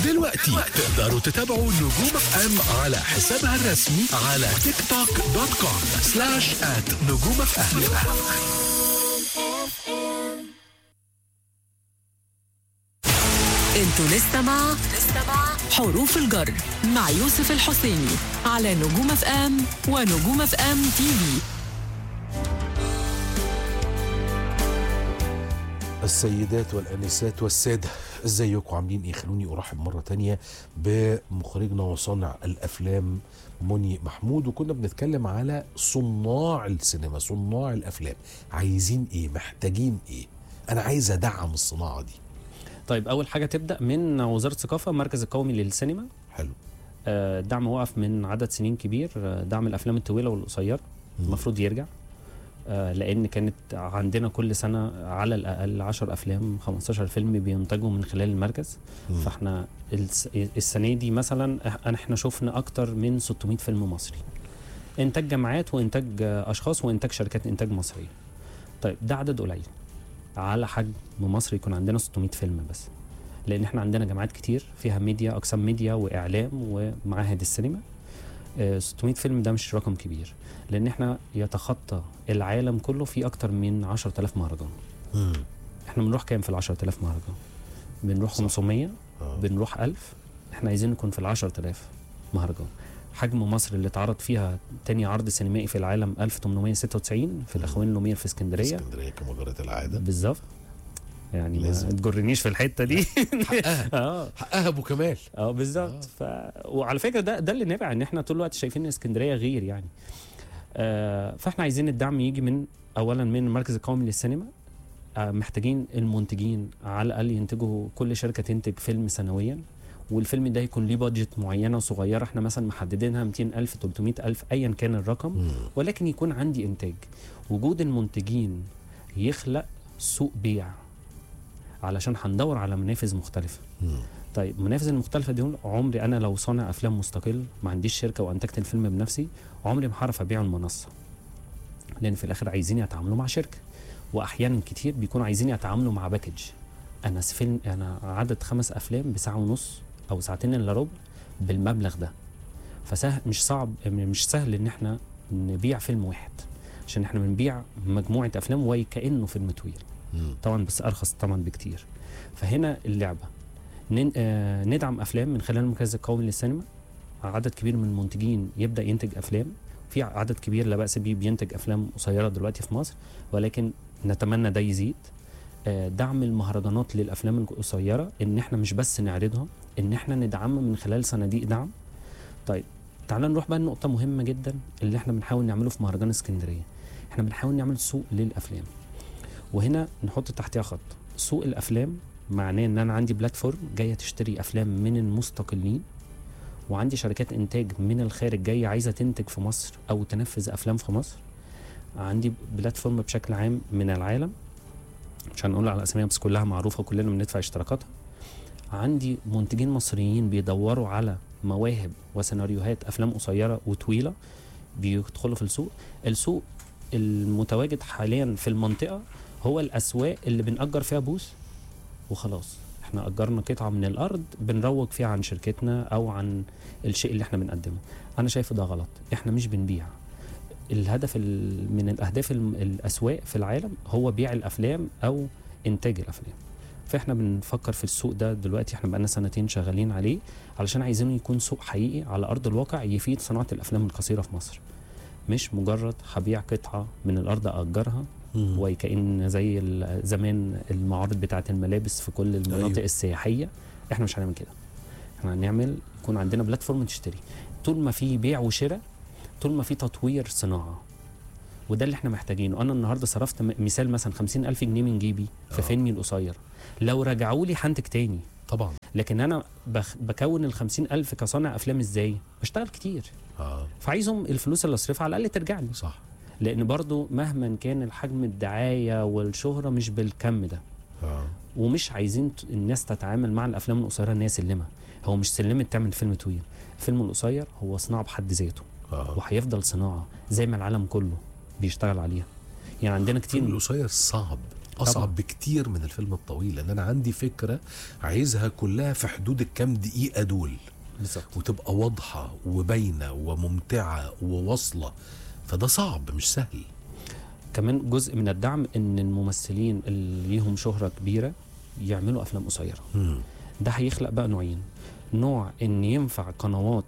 دلوقتي تقدروا تتابعوا نجوم اف ام على حسابها الرسمي على تيك توك دوت كوم سلاش ات نجوم اف ام انتوا لسه مع حروف الجر مع يوسف الحسيني على نجوم اف ام ونجوم اف ام تي في السيدات والانسات والساده ازيكم عاملين ايه خلوني ارحب مره تانية بمخرجنا وصانع الافلام مني محمود وكنا بنتكلم على صناع السينما صناع الافلام عايزين ايه محتاجين ايه انا عايز ادعم الصناعه دي طيب اول حاجه تبدا من وزاره الثقافه المركز القومي للسينما حلو آه، الدعم وقف من عدد سنين كبير آه، دعم الافلام الطويله والقصيره المفروض يرجع آه، لان كانت عندنا كل سنه على الاقل 10 افلام 15 فيلم بينتجوا من خلال المركز مم. فاحنا الس- السنه دي مثلا إح- احنا شفنا اكتر من 600 فيلم مصري انتاج جامعات وانتاج آه، اشخاص وانتاج شركات انتاج مصريه طيب ده عدد قليل على حجم مصر يكون عندنا 600 فيلم بس لان احنا عندنا جامعات كتير فيها ميديا اقسام ميديا واعلام ومعاهد السينما آه، 600 فيلم ده مش رقم كبير لان احنا يتخطى العالم كله في اكتر من 10000 مهرجان مم. احنا بنروح كام في ال 10000 مهرجان بنروح 500 آه. بنروح 1000 احنا عايزين نكون في ال 10000 مهرجان حجم مصر اللي اتعرض فيها تاني عرض سينمائي في العالم 1896 في الاخوان اللومير في اسكندريه اسكندريه كما جرت العاده بالظبط يعني ما لازم. تجرنيش في الحته دي حقها اه حقها ابو كمال اه بالظبط ف... وعلى فكره ده ده اللي نابع ان احنا طول الوقت شايفين ان اسكندريه غير يعني آه فاحنا عايزين الدعم يجي من اولا من المركز القومي للسينما آه محتاجين المنتجين على الاقل ينتجوا كل شركه تنتج فيلم سنويا والفيلم ده يكون ليه بادجت معينه صغيره احنا مثلا محددينها 200000 300000 ايا كان الرقم مم. ولكن يكون عندي انتاج وجود المنتجين يخلق سوق بيع علشان هندور على منافذ مختلفه مم. طيب المنافذ المختلفه دي عمري انا لو صانع افلام مستقل ما عنديش شركه وانتجت الفيلم بنفسي عمري ما هعرف ابيعه المنصه لان في الاخر عايزين يتعاملوا مع شركه واحيانا كتير بيكونوا عايزين يتعاملوا مع باكج انا س- فيلم انا عدد خمس افلام بساعه ونص او ساعتين الا ربع بالمبلغ ده فسهل مش صعب مش سهل ان احنا نبيع فيلم واحد عشان احنا بنبيع مجموعه افلام وكانه فيلم طويل مم. طبعا بس ارخص طبعا بكتير فهنا اللعبه نن... آه ندعم افلام من خلال المركز القومي للسينما عدد كبير من المنتجين يبدا ينتج افلام في عدد كبير لا باس به بينتج افلام قصيره دلوقتي في مصر ولكن نتمنى ده يزيد آه دعم المهرجانات للافلام القصيره ان احنا مش بس نعرضها ان احنا ندعمها من خلال صناديق دعم طيب تعالى نروح بقى لنقطه مهمه جدا اللي احنا بنحاول نعمله في مهرجان اسكندريه احنا بنحاول نعمل سوق للافلام وهنا نحط تحتها خط سوق الافلام معناه ان انا عندي بلاتفورم جايه تشتري افلام من المستقلين وعندي شركات انتاج من الخارج جايه عايزه تنتج في مصر او تنفذ افلام في مصر عندي بلاتفورم بشكل عام من العالم مش هنقول على اساميها بس كلها معروفه وكلنا بندفع اشتراكاتها عندي منتجين مصريين بيدوروا على مواهب وسيناريوهات افلام قصيره وطويله بيدخلوا في السوق السوق المتواجد حاليا في المنطقه هو الاسواق اللي بنأجر فيها بوث وخلاص احنا اجرنا قطعه من الارض بنروج فيها عن شركتنا او عن الشيء اللي احنا بنقدمه انا شايفه ده غلط احنا مش بنبيع الهدف ال- من الاهداف الم- الاسواق في العالم هو بيع الافلام او انتاج الافلام فاحنا بنفكر في السوق ده دلوقتي احنا بقالنا سنتين شغالين عليه علشان عايزينه يكون سوق حقيقي على ارض الواقع يفيد صناعه الافلام القصيره في مصر مش مجرد هبيع قطعه من الارض اجرها مم. وكأن زي ال- زمان المعارض بتاعه الملابس في كل المناطق أيوة. أيوه. السياحيه احنا مش هنعمل كده احنا هنعمل يكون عندنا بلاتفورم تشتري طول ما في بيع وشراء طول ما في تطوير صناعه وده اللي احنا محتاجينه انا النهارده صرفت م- مثال مثلا خمسين ألف جنيه من جيبي في آه. فيلمي القصير لو رجعوا لي هنتج تاني طبعا لكن انا بخ بكون ال ألف كصانع افلام ازاي بشتغل كتير اه فعايزهم الفلوس اللي اصرفها على الاقل ترجع لي صح لان برضو مهما كان الحجم الدعايه والشهره مش بالكم ده اه ومش عايزين ت- الناس تتعامل مع الافلام القصيره ان هي سلمه هو مش سلمه تعمل فيلم طويل الفيلم القصير هو صناعه بحد ذاته اه وهيفضل صناعه زي ما العالم كله بيشتغل عليها يعني عندنا كتير الفيلم القصير صعب اصعب طبعاً. بكتير من الفيلم الطويل لان انا عندي فكره عايزها كلها في حدود الكام دقيقه دول بالظبط وتبقى واضحه وباينه وممتعه وواصله فده صعب مش سهل كمان جزء من الدعم ان الممثلين اللي ليهم شهره كبيره يعملوا افلام قصيره مم. ده هيخلق بقى نوعين نوع ان ينفع قنوات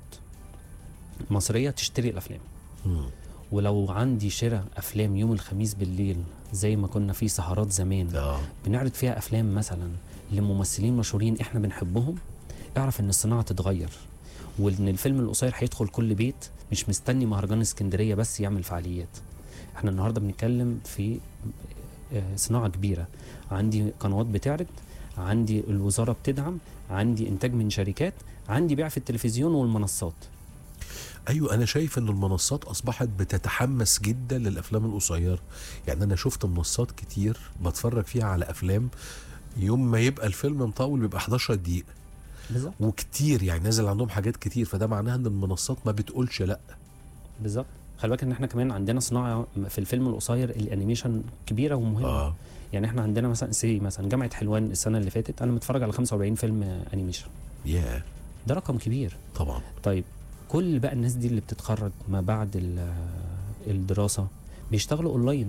مصريه تشتري الافلام مم. ولو عندي شراء افلام يوم الخميس بالليل زي ما كنا في سهرات زمان اه بنعرض فيها افلام مثلا لممثلين مشهورين احنا بنحبهم اعرف ان الصناعه تتغير وان الفيلم القصير هيدخل كل بيت مش مستني مهرجان اسكندريه بس يعمل فعاليات احنا النهارده بنتكلم في آه، صناعه كبيره عندي قنوات بتعرض عندي الوزاره بتدعم عندي انتاج من شركات عندي بيع في التلفزيون والمنصات ايوه انا شايف ان المنصات اصبحت بتتحمس جدا للافلام القصيره يعني انا شفت منصات كتير بتفرج فيها على افلام يوم ما يبقى الفيلم مطول بيبقى 11 دقيقه بالظبط وكتير يعني نازل عندهم حاجات كتير فده معناها ان المنصات ما بتقولش لا بالظبط خلي بالك ان احنا كمان عندنا صناعه في الفيلم القصير الانيميشن كبيره ومهمه اه يعني احنا عندنا مثلا سي مثلا جامعه حلوان السنه اللي فاتت انا متفرج على 45 فيلم انيميشن يا ده رقم كبير طبعا طيب كل بقى الناس دي اللي بتتخرج ما بعد ال- الدراسه بيشتغلوا اونلاين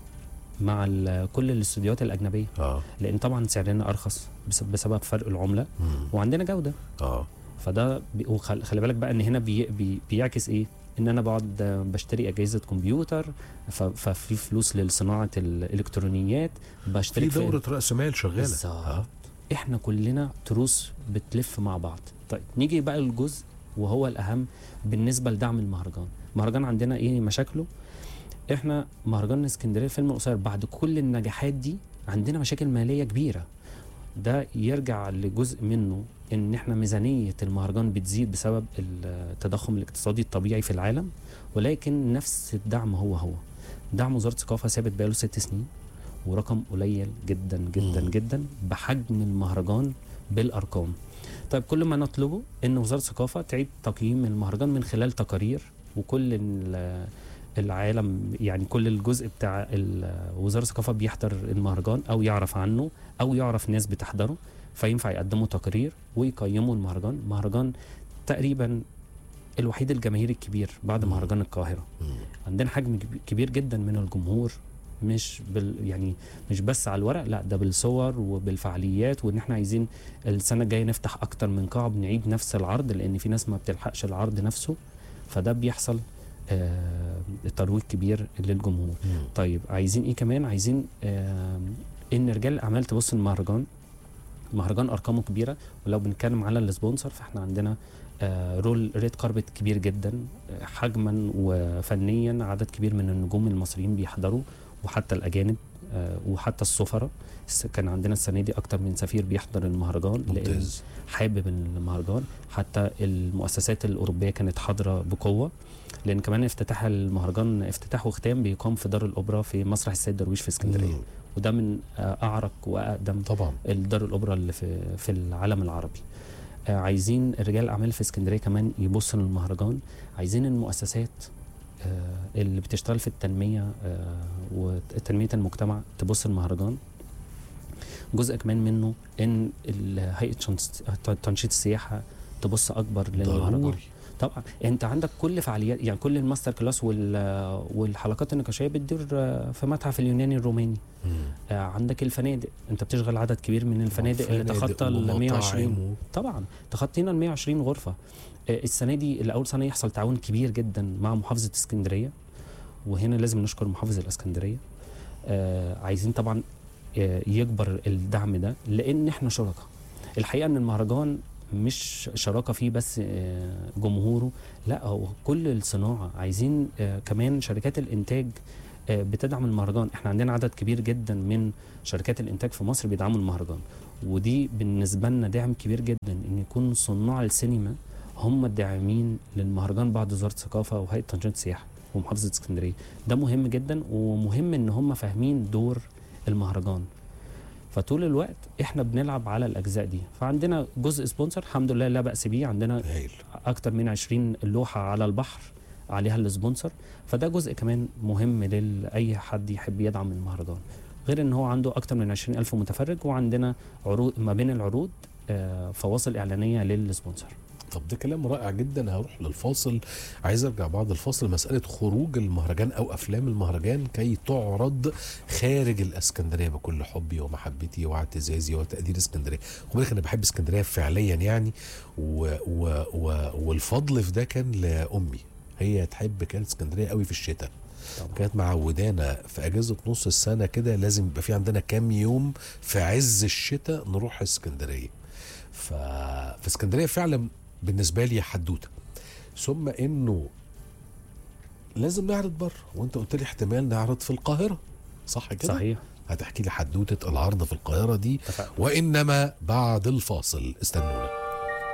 مع ال- كل الاستوديوهات الاجنبيه اه لان طبعا سعرنا ارخص بس- بسبب فرق العمله مم. وعندنا جوده اه فده بي... وخل... خلي بالك بقى ان هنا بي... بي... بيعكس ايه ان انا بقعد آه، بشتري اجهزه كمبيوتر ف... ففي فلوس لصناعه الالكترونيات في بشترك دوره راس مال شغاله بالظبط آه. احنا كلنا تروس بتلف مع بعض طيب نيجي بقى الجزء وهو الاهم بالنسبه لدعم المهرجان المهرجان عندنا ايه مشاكله احنا مهرجان اسكندريه الفيلم القصير بعد كل النجاحات دي عندنا مشاكل ماليه كبيره ده يرجع لجزء منه ان احنا ميزانيه المهرجان بتزيد بسبب التضخم الاقتصادي الطبيعي في العالم ولكن نفس الدعم هو هو دعم وزاره الثقافه ثابت بقاله ست سنين ورقم قليل جدا جدا مم. جدا بحجم المهرجان بالارقام طيب كل ما نطلبه ان وزاره الثقافه تعيد تقييم المهرجان من خلال تقارير وكل ال- العالم يعني كل الجزء بتاع ال- وزاره الثقافه بيحضر المهرجان او يعرف عنه او يعرف ناس بتحضره فينفع يقدموا تقرير ويقيموا المهرجان مهرجان تقريبا الوحيد الجماهيري الكبير بعد مم. مهرجان القاهره مم. عندنا حجم كب- كبير جدا من الجمهور مش بال يعني مش بس على الورق لا ده بالصور وبالفعاليات وان احنا عايزين السنه الجايه نفتح اكتر من قاعه بنعيد نفس العرض لان في ناس ما بتلحقش العرض نفسه فده بيحصل آه ترويج كبير للجمهور مم. طيب عايزين ايه كمان عايزين آه ان رجال الاعمال تبص المهرجان مهرجان ارقامه كبيره ولو بنتكلم على السبونسر فاحنا عندنا آه رول ريد كاربت كبير جدا آه، حجما وفنيا عدد كبير من النجوم المصريين بيحضروا وحتى الاجانب آه وحتى السفراء الس- كان عندنا السنه دي اكتر من سفير بيحضر المهرجان لان ممتاز حابب المهرجان حتى المؤسسات الاوروبيه كانت حاضره بقوه لان كمان افتتاح المهرجان افتتاح وختام بيقام في دار الاوبرا في مسرح السيد درويش في اسكندريه مم. وده من آه، اعرق واقدم طبعا الدار الاوبرا اللي في في العالم العربي آه، عايزين رجال الاعمال في اسكندريه كمان يبصوا للمهرجان عايزين المؤسسات آه، اللي بتشتغل في التنميه آه، وتنميه المجتمع تبص المهرجان جزء كمان منه ان ال- هيئه شنس- تنشيط السياحه تبص اكبر للمهرجان ضروري طبعا انت عندك كل فعاليات يعني كل الماستر كلاس وال- والحلقات النقاشيه بتدور آه، في متحف اليوناني الروماني مم. آه، عندك الفنادق انت بتشغل عدد كبير من الفنادق اللي فنادق تخطى ال ومطاعم 120 و- طبعا تخطينا ال 120 غرفه آه، السنه دي لاول سنه يحصل تعاون كبير جدا مع محافظه اسكندريه وهنا لازم نشكر محافظ الاسكندريه آه، عايزين طبعا آه، يكبر الدعم ده لان احنا شركاء الحقيقه ان المهرجان مش شراكه فيه بس آه، جمهوره لا هو كل الصناعه عايزين آه، كمان شركات الانتاج آه، بتدعم المهرجان احنا عندنا عدد كبير جدا من شركات الانتاج في مصر بيدعموا المهرجان ودي بالنسبه لنا دعم كبير جدا ان يكون صناع السينما هم الداعمين للمهرجان بعد وزاره الثقافه وهيئه تنشيط السياحه ومحافظه اسكندريه ده مهم جدا ومهم ان هم فاهمين دور المهرجان فطول الوقت احنا بنلعب على الاجزاء دي فعندنا جزء سبونسر الحمد لله لا باس بيه عندنا هايل اكتر من 20 لوحه على البحر عليها السبونسر فده جزء كمان مهم لاي حد يحب يدعم المهرجان غير ان هو عنده اكتر من 20 الف متفرج وعندنا عروض ما بين العروض آه، فواصل اعلانيه للسبونسر طب ده كلام رائع جدا هروح للفاصل عايز ارجع بعد الفاصل مساله خروج المهرجان او افلام المهرجان كي تعرض خارج الاسكندريه بكل حبي ومحبتي واعتزازي وتقدير اسكندريه خد بالك انا بحب اسكندريه فعليا يعني و و و والفضل في ده كان لامي هي تحب كانت اسكندريه قوي في الشتاء طبعا. كانت معودانا في اجازه نص السنه كده لازم يبقى في عندنا كام يوم في عز الشتاء نروح اسكندريه ف... في اسكندريه فعلا بالنسبه لي حدوته ثم انه لازم نعرض بره وانت قلت لي احتمال نعرض في القاهره صح كده صحيح هتحكي لي حدوته العرض في القاهره دي اتفقنا. وانما بعد الفاصل استنونا